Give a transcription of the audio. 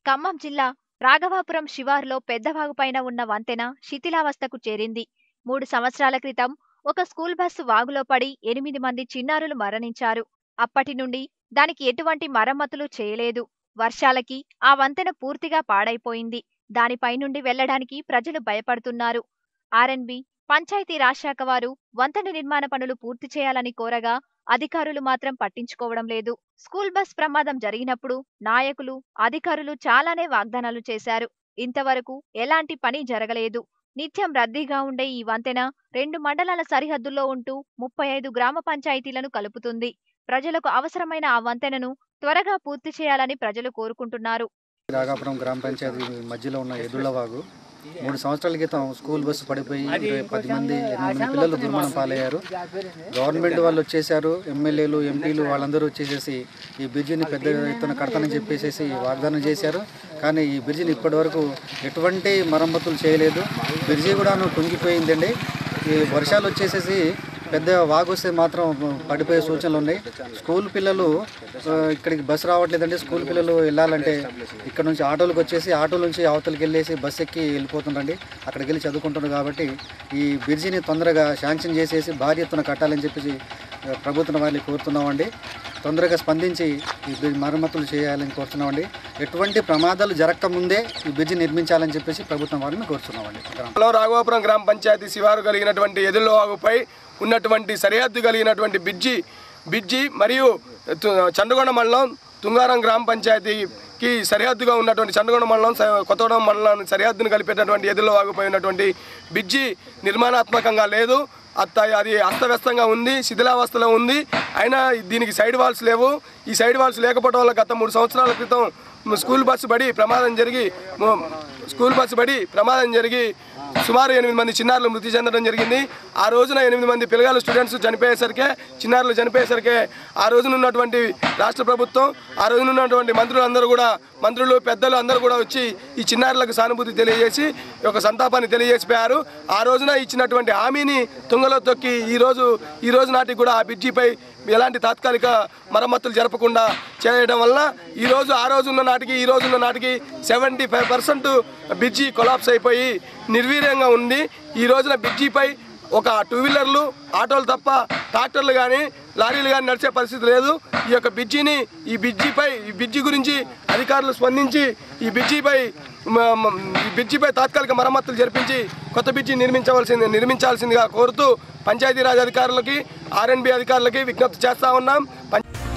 ఖమ్మం జిల్లా రాఘవాపురం శివారులో పెద్దవాగుపైన ఉన్న వంతెన శిథిలావస్థకు చేరింది మూడు సంవత్సరాల క్రితం ఒక స్కూల్ బస్సు వాగులో పడి ఎనిమిది మంది చిన్నారులు మరణించారు అప్పటి నుండి దానికి ఎటువంటి మరమ్మతులు చేయలేదు వర్షాలకి ఆ వంతెన పూర్తిగా పాడైపోయింది దానిపై నుండి వెళ్లడానికి ప్రజలు భయపడుతున్నారు ఆర్ఎన్బి పంచాయతీ రాజ్ శాఖ వారు వంతెన నిర్మాణ పనులు పూర్తి చేయాలని కోరగా అధికారులు మాత్రం పట్టించుకోవడం లేదు స్కూల్ బస్ ప్రమాదం జరిగినప్పుడు నాయకులు అధికారులు చాలానే వాగ్దానాలు చేశారు ఇంతవరకు ఎలాంటి పని జరగలేదు నిత్యం రద్దీగా ఉండే ఈ వంతెన రెండు మండలాల సరిహద్దుల్లో ఉంటూ ముప్పై ఐదు గ్రామ పంచాయతీలను కలుపుతుంది ప్రజలకు అవసరమైన ఆ వంతెనను త్వరగా పూర్తి చేయాలని ప్రజలు కోరుకుంటున్నారు రాఘాపురం గ్రామ పంచాయతీ మధ్యలో ఉన్న ఎదుళ్ళవాగు మూడు సంవత్సరాల క్రితం స్కూల్ బస్సు పడిపోయి ఇరవై పది మంది ఎనిమిది మంది పిల్లలు దుర్మరణం పాలయ్యారు గవర్నమెంట్ వాళ్ళు వచ్చేసారు ఎమ్మెల్యేలు ఎంపీలు వాళ్ళందరూ వచ్చేసేసి ఈ బ్రిడ్జిని పెద్ద ఎత్తున కడతానని చెప్పేసి వాగ్దానం చేశారు కానీ ఈ బ్రిడ్జిని ఇప్పటివరకు ఎటువంటి మరమ్మతులు చేయలేదు బ్రిడ్జి కూడాను కుంగిపోయిందండి ఈ వర్షాలు వచ్చేసేసి పెద్ద వాగు వస్తే మాత్రం పడిపోయే సూచనలు ఉన్నాయి స్కూల్ పిల్లలు ఆ, ఇక్కడికి బస్సు రావట్లేదండి స్కూల్ పిల్లలు వెళ్ళాలంటే ఇక్కడ నుంచి ఆటోలకు వచ్చేసి ఆటో నుంచి అవతలకి వెళ్ళేసి బస్సు ఎక్కి వెళ్ళిపోతుండండి అక్కడికి వెళ్ళి చదువుకుంటున్నారు కాబట్టి ఈ బ్రిడ్జిని తొందరగా శాంక్షన్ చేసేసి భారీ ఎత్తున కట్టాలని చెప్పేసి ఆ, ప్రభుత్వం వారిని కోరుతున్నామండి తొందరగా స్పందించి ఈ బ్రిడ్జ్ మరమ్మతులు చేయాలని కోరుతున్నామండి ఎటువంటి ప్రమాదాలు జరగకముందే ఈ బ్రిడ్జి నిర్మించాలని చెప్పేసి ప్రభుత్వం వారిని కోరుతున్నామండి లో రాఘవాపురం గ్రామ పంచాయతీ శివారు కలిగినటువంటి ఎదురువాగుపై ఉన్నటువంటి సరిహద్దు కలిగినటువంటి బిడ్జి బిడ్జి మరియు తు- చండగొండ మండలం తుంగారం గ్రామ పంచాయతీకి సరిహద్దుగా ఉన్నటువంటి చండగొండ మండలం స- కొత్తగూడెం మండలం సరిహద్దును కలిపేటటువంటి ఎదురువాగుపై ఉన్నటువంటి బిడ్జి నిర్మాణాత్మకంగా లేదు అత్త అది అస్తవ్యస్తంగా ఉంది శిథిలావస్థలో ఉంది అయినా దీనికి సైడ్ వాల్స్ లేవు ఈ సైడ్ వాల్స్ లేకపోవడం వల్ల గత మూడు సంవత్సరాల క్రితం స్కూల్ బస్సు పడి ప్రమాదం జరిగి ము- స్కూల్ బస్సు పడి ప్రమాదం జరిగి సుమారు ఎనిమిది మంది చిన్నారులు మృతి చెందడం జరిగింది ఆ రోజున ఎనిమిది మంది పిల్లగాళ్ళు స్టూడెంట్స్ చనిపోయేసరికే చిన్నారులు చనిపోయేసరికే ఆ రోజున ఉన్నటువంటి రాష్ట్ర ప్రభుత్వం ఆ రోజున ఉన్నటువంటి మంత్రులందరూ కూడా మంత్రులు పెద్దలు అందరూ కూడా వచ్చి ఈ చిన్నారులకు సానుభూతి తెలియజేసి ఒక సంతాపాన్ని తెలియజేసిపోయారు ఆ రోజున ఇచ్చినటువంటి హామీని తుంగలో తొక్కి ఈ రోజు ఈ రోజు నాటికి కూడా ఆ బ్రిడ్జిపై ఎలాంటి తాత్కాలిక మరమ్మతులు జరపకుండా చేయడం వలన ఈ రోజు ఆ రోజు ఉన్న నాటికి ఈ రోజు ఉన్న నాటికి seventy five percent bridge collapse అయిపోయి నిర్వీర్యంగా ఉంది ఈ రోజున బ్రిడ్జిపై ఒక టూ వీలర్లు ఆటోలు తప్ప ట్రాక్టర్లు కానీ లారీలు కానీ నడిచే పరిస్థితి లేదు ఈ యొక్క బ్రిడ్జిని ఈ బ్రిడ్జిపై ఈ బ్రిడ్జి గురించి అధికారులు స్పందించి ఈ బ్రిడ్జిపై మ- మ- ఈ బ్రిడ్జిపై తాత్కాలిక మరమ్మతులు జరిపించి కొత్త బ్రిడ్జి నిర్మించవలసింది నిర్మించాల్సిందిగా కోరుతూ పంచాయతీరాజ్ అధికారులకి ఆర్ఎన్బి అధికారులకి విజ్ఞప్తి చేస్తా ఉన్నాం పం-